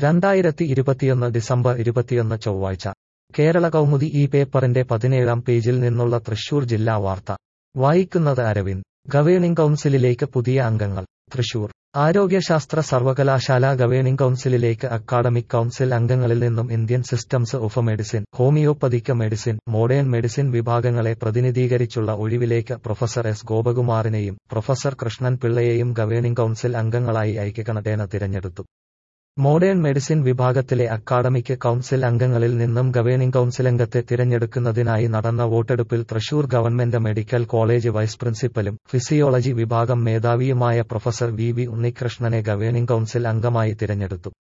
രണ്ടായിരത്തി ഇരുപത്തിയൊന്ന് ഡിസംബർ ഇരുപത്തിയൊന്ന് ചൊവ്വാഴ്ച കേരള കൗമുദി ഈ പേപ്പറിന്റെ പതിനേഴാം പേജിൽ നിന്നുള്ള തൃശൂർ ജില്ലാ വാർത്ത വായിക്കുന്നത് അരവിന്ദ് ഗവേണിംഗ് കൗൺസിലിലേക്ക് പുതിയ അംഗങ്ങൾ തൃശൂർ ആരോഗ്യശാസ്ത്ര സർവകലാശാല ഗവേണിംഗ് കൗൺസിലിലേക്ക് അക്കാഡമിക് കൗൺസിൽ അംഗങ്ങളിൽ നിന്നും Indian systems of medicine homoeopathic medicine modern medicine വിഭാഗങ്ങളെ പ്രതിനിധീകരിച്ചുള്ള ഒഴിവിലേക്ക് പ്രൊഫസർ എസ് ഗോപകുമാറിനെയും പ്രൊഫസർ കൃഷ്ണൻ പിള്ളയെയും ഗവേണിംഗ് കൗൺസിൽ അംഗങ്ങളായി ഐക്യകണട്ടേന തിരഞ്ഞെടുത്തു മോഡേൺ മെഡിസിൻ വിഭാഗത്തിലെ അക്കാഡമിക് കൗൺസിൽ അംഗങ്ങളിൽ നിന്നും ഗവേണിംഗ് കൗൺസിലംഗത്തെ തിരഞ്ഞെടുക്കുന്നതിനായി നടന്ന വോട്ടെടുപ്പിൽ Thrissur government medical college vice പ്രിൻസിപ്പലും ഫിസിയോളജി വിഭാഗം മേധാവിയുമായ പ്രൊഫസർ വി വി ഉണ്ണികൃഷ്ണനെ ഗവേണിംഗ് കൗൺസിൽ അംഗമായി തിരഞ്ഞെടുത്തു